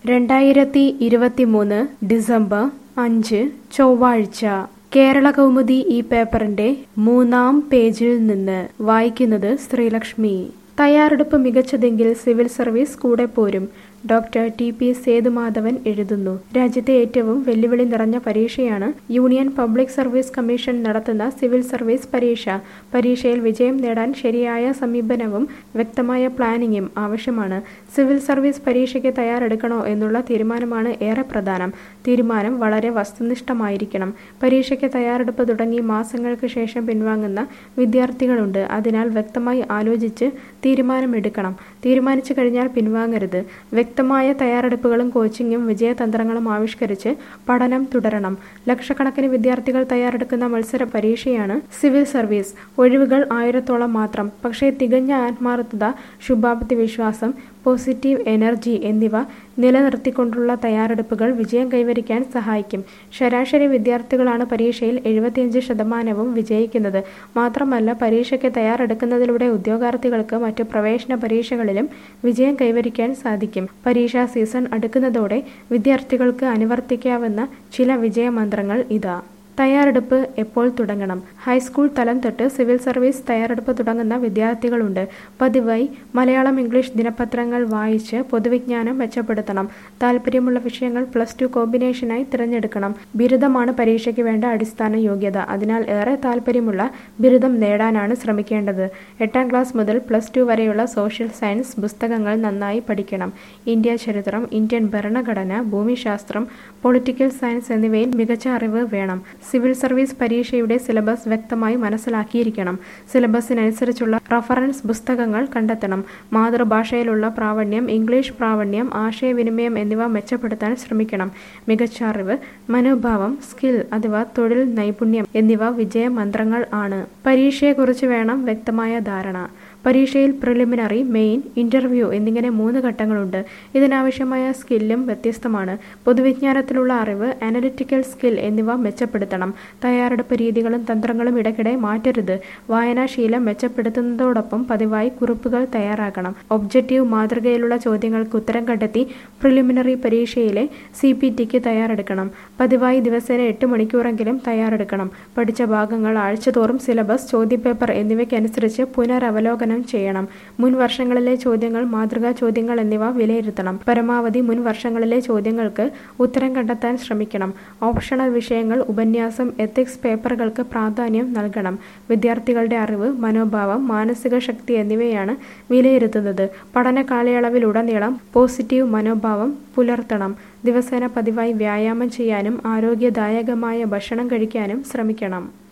രണ്ടായിരത്തി ഇരുപത്തിമൂന്ന് ഡിസംബർ അഞ്ച് ചൊവ്വാഴ്ച കേരള കൗമുദി ഈ പേപ്പറിന്റെ മൂന്നാം പേജിൽ നിന്ന് വായിക്കുന്നത് ശ്രീലക്ഷ്മി തയ്യാറെടുപ്പ് മികച്ചതെങ്കിൽ സിവിൽ സർവീസ് കൂടെ പോരും ഡോക്ടർ ടി പി സേതുമാധവൻ എഴുതുന്നു രാജ്യത്തെ ഏറ്റവും വെല്ലുവിളി നിറഞ്ഞ പരീക്ഷയാണ് യൂണിയൻ പബ്ലിക് സർവീസ് കമ്മീഷൻ നടത്തുന്ന സിവിൽ സർവീസ് പരീക്ഷ പരീക്ഷയിൽ വിജയം നേടാൻ ശരിയായ സമീപനവും വ്യക്തമായ പ്ലാനിങ്ങും ആവശ്യമാണ് സിവിൽ സർവീസ് പരീക്ഷയ്ക്ക് തയ്യാറെടുക്കണോ എന്നുള്ള തീരുമാനമാണ് ഏറെ പ്രധാനം തീരുമാനം വളരെ വസ്തുനിഷ്ഠമായിരിക്കണം പരീക്ഷയ്ക്ക് തയ്യാറെടുപ്പ് തുടങ്ങി മാസങ്ങൾക്ക് ശേഷം പിൻവാങ്ങുന്ന വിദ്യാർത്ഥികളുണ്ട് അതിനാൽ വ്യക്തമായി ആലോചിച്ച് തീരുമാനമെടുക്കണം തീരുമാനിച്ചു കഴിഞ്ഞാൽ പിൻവാങ്ങരുത് വ്യക്തമായ തയ്യാറെടുപ്പുകളും കോച്ചിങ്ങും വിജയതന്ത്രങ്ങളും ആവിഷ്കരിച്ച് പഠനം തുടരണം ലക്ഷക്കണക്കിന് വിദ്യാർത്ഥികൾ തയ്യാറെടുക്കുന്ന മത്സര പരീക്ഷയാണ് സിവിൽ സർവീസ് ഒഴിവുകൾ ആയിരത്തോളം മാത്രം പക്ഷേ തികഞ്ഞ ആത്മാർത്ഥത ശുഭാപ്തി വിശ്വാസം പോസിറ്റീവ് എനർജി എന്നിവ നിലനിർത്തിക്കൊണ്ടുള്ള തയ്യാറെടുപ്പുകൾ വിജയം കൈവരിക്കാൻ സഹായിക്കും ശരാശരി വിദ്യാർത്ഥികളാണ് പരീക്ഷയിൽ എഴുപത്തിയഞ്ച് ശതമാനവും വിജയിക്കുന്നത് മാത്രമല്ല പരീക്ഷയ്ക്ക് തയ്യാറെടുക്കുന്നതിലൂടെ ഉദ്യോഗാർത്ഥികൾക്ക് മറ്റു പ്രവേശന പരീക്ഷകളിലും വിജയം കൈവരിക്കാൻ സാധിക്കും പരീക്ഷാ സീസൺ അടുക്കുന്നതോടെ വിദ്യാർത്ഥികൾക്ക് അനുവർത്തിക്കാവുന്ന ചില വിജയമന്ത്രങ്ങൾ ഇതാ തയ്യാറെടുപ്പ് എപ്പോൾ തുടങ്ങണം ഹൈസ്കൂൾ തലം തൊട്ട് സിവിൽ സർവീസ് തയ്യാറെടുപ്പ് തുടങ്ങുന്ന വിദ്യാർത്ഥികളുണ്ട് പതിവായി മലയാളം ഇംഗ്ലീഷ് ദിനപത്രങ്ങൾ വായിച്ച് പൊതുവിജ്ഞാനം മെച്ചപ്പെടുത്തണം താല്പര്യമുള്ള വിഷയങ്ങൾ പ്ലസ് ടു കോമ്പിനേഷനായി തിരഞ്ഞെടുക്കണം ബിരുദമാണ് പരീക്ഷയ്ക്ക് വേണ്ട അടിസ്ഥാന യോഗ്യത അതിനാൽ ഏറെ താല്പര്യമുള്ള ബിരുദം നേടാനാണ് ശ്രമിക്കേണ്ടത് എട്ടാം ക്ലാസ് മുതൽ പ്ലസ് ടു വരെയുള്ള സോഷ്യൽ സയൻസ് പുസ്തകങ്ങൾ നന്നായി പഠിക്കണം ഇന്ത്യ ചരിത്രം ഇന്ത്യൻ ഭരണഘടന ഭൂമിശാസ്ത്രം പൊളിറ്റിക്കൽ സയൻസ് എന്നിവയിൽ മികച്ച അറിവ് വേണം സിവിൽ സർവീസ് പരീക്ഷയുടെ സിലബസ് വ്യക്തമായി മനസ്സിലാക്കിയിരിക്കണം സിലബസിനനുസരിച്ചുള്ള റഫറൻസ് പുസ്തകങ്ങൾ കണ്ടെത്തണം മാതൃഭാഷയിലുള്ള പ്രാവണ്യം ഇംഗ്ലീഷ് പ്രാവണ്യം ആശയവിനിമയം എന്നിവ മെച്ചപ്പെടുത്താൻ ശ്രമിക്കണം മികച്ച അറിവ് മനോഭാവം സ്കിൽ അഥവാ തൊഴിൽ നൈപുണ്യം എന്നിവ വിജയമന്ത്രങ്ങൾ ആണ് പരീക്ഷയെക്കുറിച്ച് വേണം വ്യക്തമായ ധാരണ പരീക്ഷയിൽ പ്രിലിമിനറി മെയിൻ ഇന്റർവ്യൂ എന്നിങ്ങനെ മൂന്ന് ഘട്ടങ്ങളുണ്ട് ഇതിനാവശ്യമായ സ്കില്ലും വ്യത്യസ്തമാണ് പൊതുവിജ്ഞാനത്തിലുള്ള അറിവ് അനലിറ്റിക്കൽ സ്കിൽ എന്നിവ മെച്ചപ്പെടുത്തണം തയ്യാറെടുപ്പ് രീതികളും തന്ത്രങ്ങളും ഇടയ്ക്കിടെ മാറ്റരുത് വായനാശീലം മെച്ചപ്പെടുത്തുന്നതോടൊപ്പം പതിവായി കുറിപ്പുകൾ തയ്യാറാക്കണം ഒബ്ജക്റ്റീവ് മാതൃകയിലുള്ള ചോദ്യങ്ങൾക്ക് ഉത്തരം കണ്ടെത്തി പ്രിലിമിനറി പരീക്ഷയിലെ സി പി ടിക്ക് തയ്യാറെടുക്കണം പതിവായി ദിവസേന എട്ട് മണിക്കൂറെങ്കിലും തയ്യാറെടുക്കണം പഠിച്ച ഭാഗങ്ങൾ ആഴ്ചതോറും സിലബസ് ചോദ്യപേപ്പർ എന്നിവയ്ക്കനുസരിച്ച് പുനരവലോകനം ചെയ്യണം മുൻ വർഷങ്ങളിലെ ചോദ്യങ്ങൾ മാതൃകാ ചോദ്യങ്ങൾ എന്നിവ വിലയിരുത്തണം പരമാവധി മുൻ വർഷങ്ങളിലെ ചോദ്യങ്ങൾക്ക് ഉത്തരം കണ്ടെത്താൻ ശ്രമിക്കണം ഓപ്ഷണൽ വിഷയങ്ങൾ ഉപന്യാസം എത്തിക്സ് പേപ്പറുകൾക്ക് പ്രാധാന്യം നൽകണം വിദ്യാർത്ഥികളുടെ അറിവ് മനോഭാവം മാനസിക ശക്തി എന്നിവയാണ് വിലയിരുത്തുന്നത് പഠന കാലയളവിലുടനീളം പോസിറ്റീവ് മനോഭാവം പുലർത്തണം ദിവസേന പതിവായി വ്യായാമം ചെയ്യാനും ആരോഗ്യദായകമായ ഭക്ഷണം കഴിക്കാനും ശ്രമിക്കണം